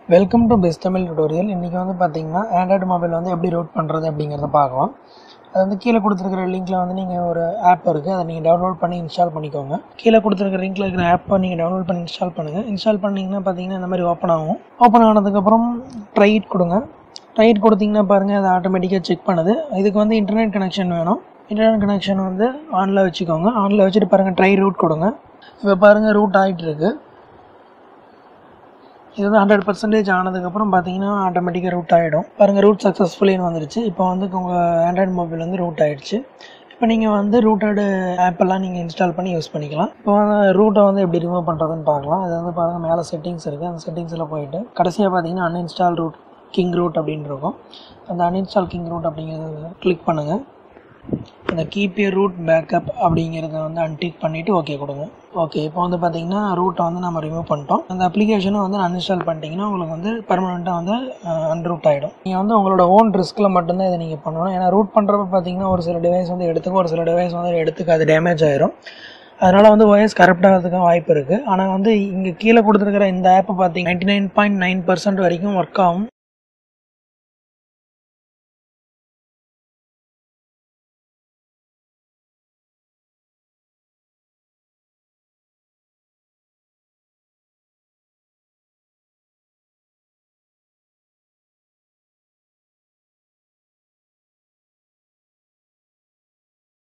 welcome to best Tamil tutorial இன்றைக்கி வந்து பார்த்தீங்கன்னா ஆண்ட்ராய்டு மொபைல் வந்து எப்படி ரூட் பண்ணுறது அப்படிங்கிறத பார்க்கலாம் அது வந்து கீழே கொடுத்துருக்கிற லிங்க்கில் வந்து நீங்கள் ஒரு ஆப் இருக்குது அதை நீங்கள் டவுன்லோட் பண்ணி இன்ஸ்டால் பண்ணிக்கோங்க கீழே கொடுத்துருக்கிற லிங்க்கில் இருக்கிற ஆப்பை நீங்கள் டவுன்லோட் பண்ணி இன்ஸ்டால் பண்ணுங்கள் இன்ஸ்டால் பண்ணிங்கன்னா பார்த்தீங்கன்னா இந்த மாதிரி ஓப்பன் ஆகும் ஓப்பன் ஆனதுக்கப்புறம் ட்ரைட் கொடுங்க ட்ரைட் கொடுத்தீங்கன்னா பாருங்கள் அது ஆட்டோமேட்டிக்காக செக் பண்ணுது இதுக்கு வந்து இன்டர்நெட் கனெக்ஷன் வேணும் இன்டர்நெட் கனெக்ஷன் வந்து ஆனில் வச்சுக்கோங்க ஆனில் வச்சுட்டு பாருங்கள் ட்ரை ரூட் கொடுங்க இப்போ பாருங்கள் ரூட் ஆகிட்டு இருக்கு இது வந்து ஹண்ட்ரட் பர்சன்டேஜ் ஆனதுக்கப்புறம் பார்த்தீங்கன்னா ஆட்டோமேட்டிக்காக ரூட் ஆகிடும் பாருங்கள் ரூட் சக்ஸஸ்ஃபுல்லின்னு வந்துருச்சு இப்போ வந்து உங்கள் ஆண்ட்ராய்டு மொபைல் வந்து ரூட் ஆகிடுச்சு இப்போ நீங்கள் வந்து ரூட்டடு ஆப்பெல்லாம் நீங்கள் இன்ஸ்டால் பண்ணி யூஸ் பண்ணிக்கலாம் இப்போ வந்து ரூட்டை வந்து எப்படி ரிமூவ் பண்ணுறதுன்னு பார்க்கலாம் இது வந்து பாருங்கள் மேலே செட்டிங்ஸ் இருக்குது அந்த செட்டிங்ஸில் போயிட்டு கடைசியாக பார்த்தீங்கன்னா அன்இன்ஸ்டால் ரூட் கிங் ரூட் அப்படின்னு இருக்கும் அந்த அன்இன்ஸ்டால் கிங் ரூட் அப்படிங்கிறத கிளிக் பண்ணுங்கள் அந்த கீப் யூர் ரூட் பேக்கப் அப்படிங்கிறத வந்து அன்டிக் பண்ணிவிட்டு ஓகே கொடுங்க ஓகே இப்போ வந்து பார்த்தீங்கன்னா ரூட்டை வந்து நம்ம ரிமூவ் பண்ணிட்டோம் அந்த அப்ளிகேஷனை வந்து அன்இன்ஸ்டால் பண்ணிட்டீங்கன்னா உங்களுக்கு வந்து பர்மனெண்ட்டாக வந்து அன்ரூட் ஆகிடும் நீங்கள் வந்து உங்களோட ஓன் ரிஸ்கில் மட்டும்தான் இதை நீங்கள் பண்ணணும் ஏன்னா ரூட் பண்ணுறப்ப பார்த்தீங்கன்னா ஒரு சில டிவைஸ் வந்து எடுத்துக்கும் ஒரு சில டிவைஸ் வந்து எடுத்துக்காது டேமேஜ் ஆயிரும் அதனால் வந்து ஓஎஸ் கரெக்ட் ஆகிறதுக்கு வாய்ப்பு இருக்குது ஆனால் வந்து இங்கே கீழே கொடுத்துருக்கிற இந்த ஆப்பை பார்த்தீங்கன்னா ninety nine point nine percent வரைக்கும் ஒர்க் ஆகும்